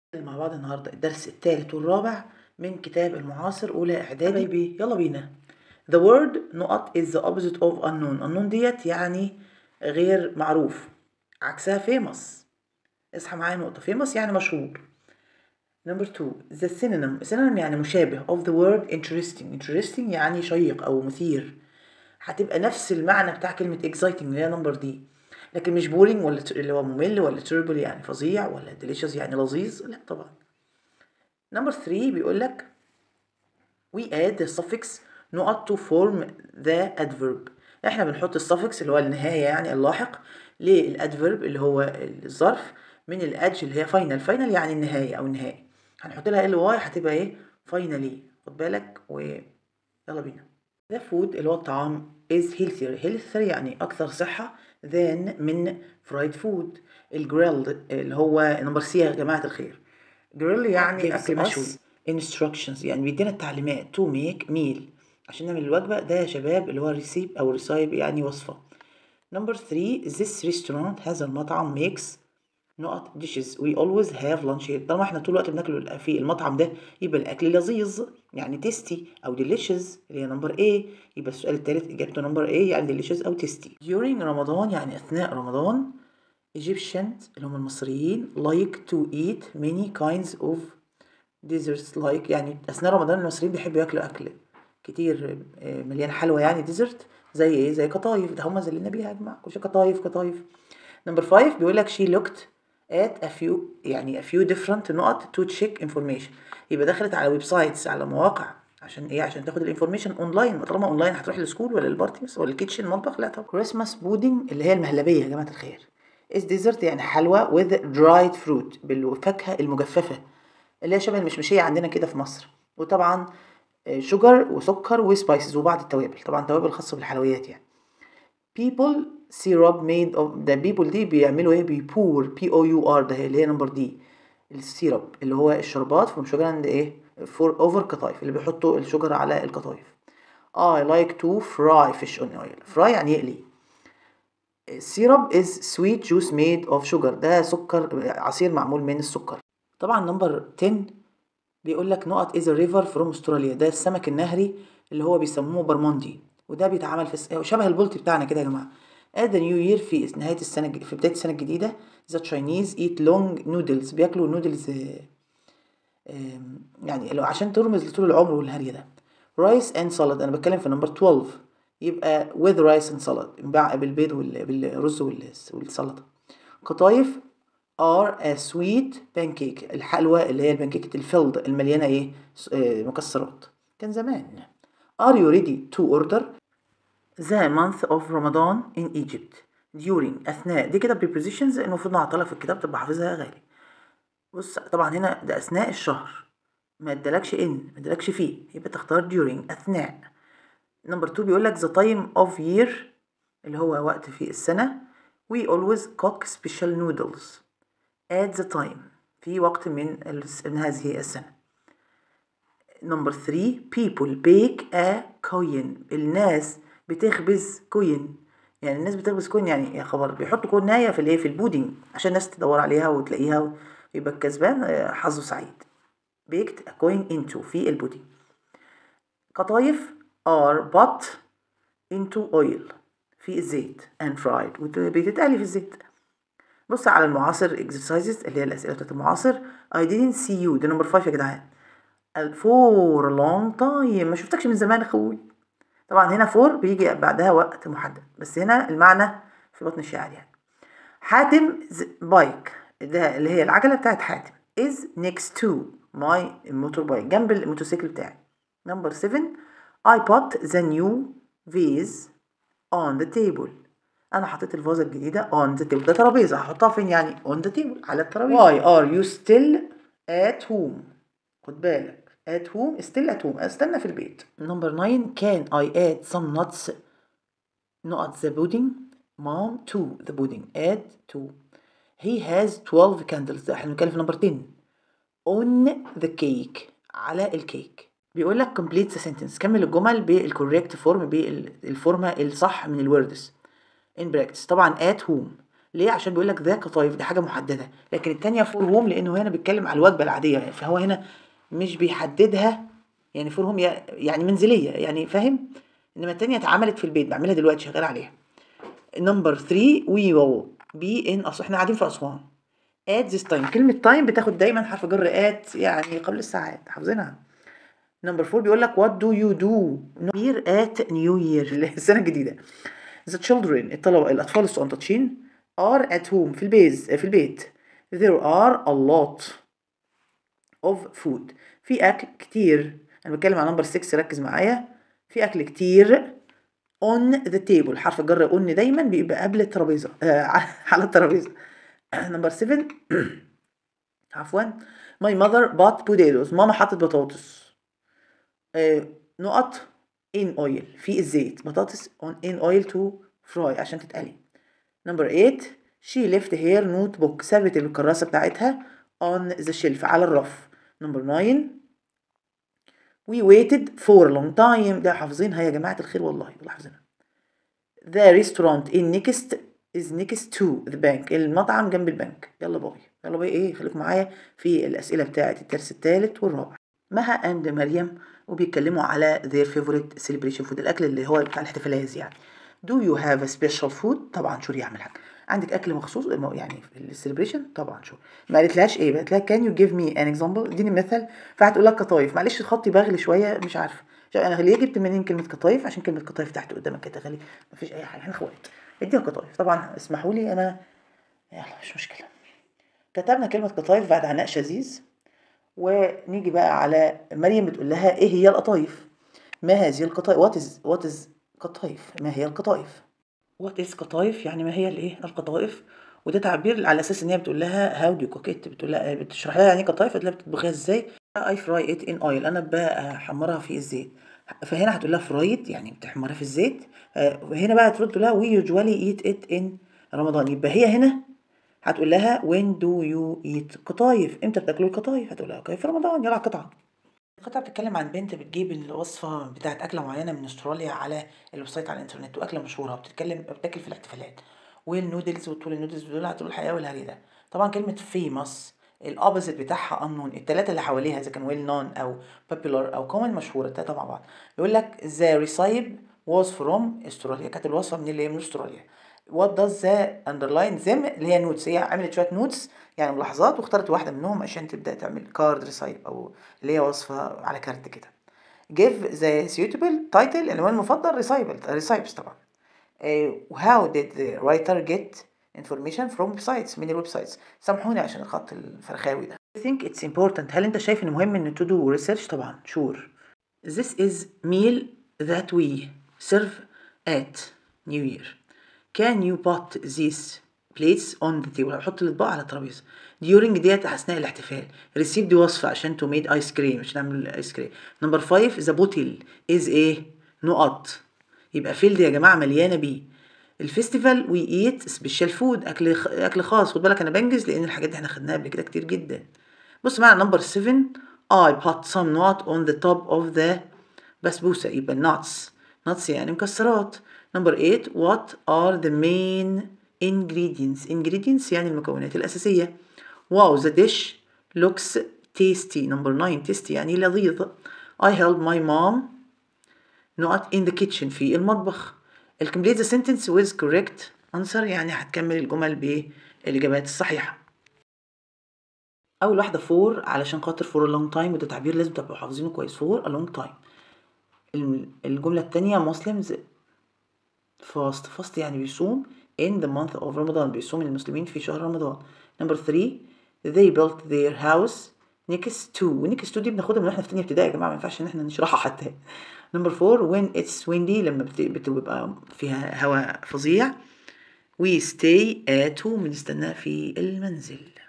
مع بعض النهاردة الدرس الثالث والرابع من كتاب المعاصر أولى إعدادي بي يلا بينا The word نقط is the opposite of unknown unknown ديت يعني غير معروف عكسها famous اصحى معايا نقطة famous يعني مشهور Number two the synonym synonym يعني مشابه of the word interesting interesting يعني شيق أو مثير هتبقى نفس المعنى بتاع كلمة exciting اللي هي نمبر دي لكن مش بورينج ولا ت- اللي هو ممل ولا terrible يعني فظيع ولا delicious يعني لذيذ لا طبعا نمبر 3 بيقول لك we add the suffix نقط to form the adverb احنا بنحط السفكس اللي هو النهاية يعني اللاحق للادفرب اللي هو الظرف من الادج اللي هي فاينل فاينل يعني النهاية او النهاية هنحط لها ال واي هتبقى ايه فاينلي خد بالك ويلا بينا the food اللي هو الطعام is healthier healthier يعني أكثر صحة than من fried food الجريلد اللي هو نمبر سي يا جماعة الخير grill يعني أكل مشوي instructions يعني بيدينا التعليمات to make meal عشان نعمل الوجبة ده يا شباب اللي هو ريسيب أو ريسايب يعني وصفة نمبر 3 this restaurant هذا المطعم makes نقط dishes we always have lunch here طالما احنا طول الوقت بناكل في المطعم ده يبقى الاكل لذيذ يعني tasty او delicious اللي هي نمبر A يبقى السؤال الثالث اجابته نمبر A يعني delicious او tasty during رمضان يعني اثناء رمضان Egyptians اللي هم المصريين like to eat many kinds of desserts like يعني اثناء رمضان المصريين بيحبوا ياكلوا اكل كتير آه، مليان حلوى يعني ديزرت زي ايه زي قطايف ده هم زلنا بيها يا جماعه كل شيء قطايف قطايف نمبر 5 بيقول لك she looked at a few يعني a few different نقط to check information يبقى دخلت على ويب سايتس على مواقع عشان ايه عشان تاخد الانفورميشن اونلاين ما طالما اونلاين هتروح للسكول ولا البارتي بس ولا الكيتشن المطبخ لا طبعا كريسماس بودنج اللي هي المهلبيه يا جماعه الخير is dessert يعني حلوى with dried fruit بالفاكهه المجففه اللي هي شبه المشمشيه عندنا كده في مصر وطبعا شوجر وسكر وسبايسز وبعض التوابل طبعا توابل خاصه بالحلويات يعني people syrup made of ده people دي بيعملوا ايه بيبور بي او يو ار ده اللي هي نمبر دي السيرب اللي هو الشربات from sugar and ايه for over قطايف اللي بيحطوا الشجر على القطايف I like to fry fish on oil fry يعني يقلي السيرب is sweet juice made of sugar ده سكر عصير معمول من السكر طبعا نمبر 10 بيقول لك نقط is a river from استراليا ده السمك النهري اللي هو بيسموه برموندي وده بيتعمل في الس- شبه البلطي بتاعنا كده يا جماعه at the new year في نهايه السنه الج- في بدايه السنه الجديده the Chinese eat long noodles بياكلوا نودلز يعني لو عشان ترمز لطول العمر والهري ده رايس اند سالاد انا بتكلم في نمبر 12 يبقى with rice and salad مع- بالبيض وال- بالرز وال- والسلطه قطايف are a sweet pancake الحلوى اللي هي البانكيكة الفيلد المليانة ايه س- آه، مكسرات كان زمان are you ready to order the month of Ramadan in Egypt during أثناء دي كده prepositions المفروض نعطلها في الكتاب تبقى حافظها يا غالي بص طبعا هنا ده أثناء الشهر ما ادالكش in ما ادالكش فيه يبقى تختار during أثناء نمبر 2 بيقول لك the time of year اللي هو وقت في السنة we always cook special noodles at the time في وقت من, الس- من هذه السنة نمبر 3 people bake a coin الناس بتخبز كوين يعني الناس بتخبز كوين يعني يا خبر بيحطوا كوناية في الايه في البودنج عشان الناس تدور عليها وتلاقيها ويبقى الكسبان آه، حظه سعيد baked a coin into في البودنج قطايف are put into oil في الزيت and fried وبتتقلي في الزيت بص على المعاصر exercises اللي هي الأسئلة بتاعت المعاصر I didn't see you ده نمبر 5 يا جدعان ال- for a long time ما شفتكش من زمان يا اخوي طبعا هنا for بيجي بعدها وقت محدد بس هنا المعنى في بطن الشعر يعني حاتم بايك ده اللي هي العجلة بتاعت حاتم is next to my motorbike جنب الموتوسيكل بتاعي number 7 I put the new vase on the table انا حطيت الفازة الجديدة on the table ده ترابيزة هحطها فين يعني on the table على الترابيزة why are you still at home خد بالك at home still at home استنى في البيت number 9 can I add some nuts not the pudding mom to the pudding add to he has 12 candles ده احنا بنتكلم في نمبر 10 on the cake على الكيك بيقول لك complete the sentence كمل الجمل بالcorrect form بالفورمة الصح من الوردز in practice طبعا at whom ليه عشان بيقول لك ذا قطايف دي حاجه محدده لكن التانية فور هوم لانه هنا بيتكلم على الوجبه العاديه فهو هنا مش بيحددها يعني فور هوم يعني منزليه يعني فاهم انما التانية اتعملت في البيت بعملها دلوقتي شغال عليها نمبر 3 وي ويل بي ان اصل احنا قاعدين في اسوان at this time كلمة time بتاخد دايما حرف جر at يعني قبل الساعات حافظينها نمبر 4 بيقول لك what do you do here at new year السنة الجديدة the children الطلبة الأطفال الصغنطاطشين are at home في البيز في البيت there are a lot of food في أكل كتير أنا بتكلم على نمبر 6 ركز معايا في أكل كتير on the table حرف الجر on دايما بيبقى قبل الترابيزة آه على الترابيزة نمبر 7 عفوا my mother bought potatoes ماما حطت بطاطس آه نقط in oil في الزيت بطاطس on in oil to fry عشان تتقلي نمبر 8 she left her notebook سابت الكراسة بتاعتها on the shelf على الرف نمبر 9 we waited for a long time ده حافظينها يا جماعة الخير والله والله حافظينها the restaurant in next is next to the bank المطعم جنب البنك يلا باي يلا باي ايه خليكم معايا في الأسئلة بتاعة الدرس الثالث والرابع مها اند مريم وبيتكلموا على their favorite celebration food الأكل اللي هو بتاع الاحتفالات يعني do you have a special food طبعا شو يعمل حاجة عندك أكل مخصوص يعني في السليبريشن طبعا شو ما قالتلهاش ايه قالت لها can you give me an example اديني مثل فهتقول لك قطايف معلش خطي بغلي شوية مش عارفة انا ليه جبت منين كلمة قطايف عشان كلمة قطايف تحت قدامك كده غالي مفيش أي حاجة احنا اخوات اديها قطايف طبعا اسمحوا لي انا يلا مش مشكله كتبنا كلمه قطايف بعد عناء شذيذ ونيجي بقى على مريم بتقول لها ايه هي القطايف ما هذه القطايف وات از وات از قطايف ما هي القطايف وات از قطايف يعني ما هي الايه القطايف وده تعبير على اساس ان هي بتقول لها هاو دو كوكيت بتقول لها بتشرح لها يعني قطايف بتقول لها بتطبخيها ازاي اي فراي ات ان اويل انا بحمرها في الزيت فهنا هتقول لها فرايد يعني بتحمرها في الزيت هنا بقى ترد لها وي يوجوالي ايت ات ان رمضان يبقى هي هنا هتقول لها وين دو يو ايت قطايف امتى بتاكلوا القطايف هتقول لها في رمضان يلا قطعه القطعة بتتكلم عن بنت بتجيب الوصفة بتاعت أكلة معينة من أستراليا على الويب سايت على الإنترنت وأكلة مشهورة بتتكلم بتاكل في الاحتفالات والنودلز وطول النودلز بتقول هتقول الحقيقة والهري ده طبعا كلمة فيموس الأوبزيت بتاعها أنون التلاتة اللي حواليها إذا كان ويل نون أو popular أو كومن مشهورة التلاتة مع بعض يقول لك ذا recipe was from استراليا كانت الوصفة من اللي هي من أستراليا what does the underline them اللي هي نوتس هي عملت شوية نوتس يعني ملاحظات واختارت واحدة منهم عشان تبدأ تعمل كارد ريسايب أو اللي هي وصفة على كارت كده give the suitable title العنوان المفضل recipe recipes طبعا uh, how did the writer get information from websites من الويب سايتس سامحوني عشان الخط الفرخاوي ده I think it's important هل انت شايف ان مهم ان to do research طبعا sure this is meal that we serve at New Year can you put these plates on the table حط الاطباق على الترابيزه during ديت اثناء الاحتفال receive دي وصفه عشان to made ice cream عشان نعمل ايس كريم نمبر 5 the bottle is ايه نقط يبقى فيلد يا جماعه مليانه بيه الفيستيفال وي ايت سبيشال فود اكل اكل خاص خد بالك انا بنجز لان الحاجات دي احنا خدناها قبل كده كتير جدا بص معانا نمبر 7 I put some nut on the top of the بسبوسة يبقى nuts nuts يعني مكسرات نمبر 8 what are the main ingredients ingredients يعني المكونات الأساسية wow the dish looks tasty نمبر 9 tasty يعني لذيذ I helped my mom not in the kitchen في المطبخ الكمبليت the sentence with correct answer يعني هتكمل الجمل بالإجابات الصحيحة أول واحدة فور علشان خاطر for a long time وده تعبير لازم تبقوا حافظينه كويس for a long time الجملة التانية Muslims fast fast يعني بيصوم in the month of رمضان بيصوم المسلمين في شهر رمضان number three they built their house next to next to دي بناخدها من واحنا في تانية ابتدائي يا جماعة ما ينفعش ان احنا نشرحها حتى نمبر فور when it's windy لما بتبقى فيها هواء فظيع we stay at home بنستناه في المنزل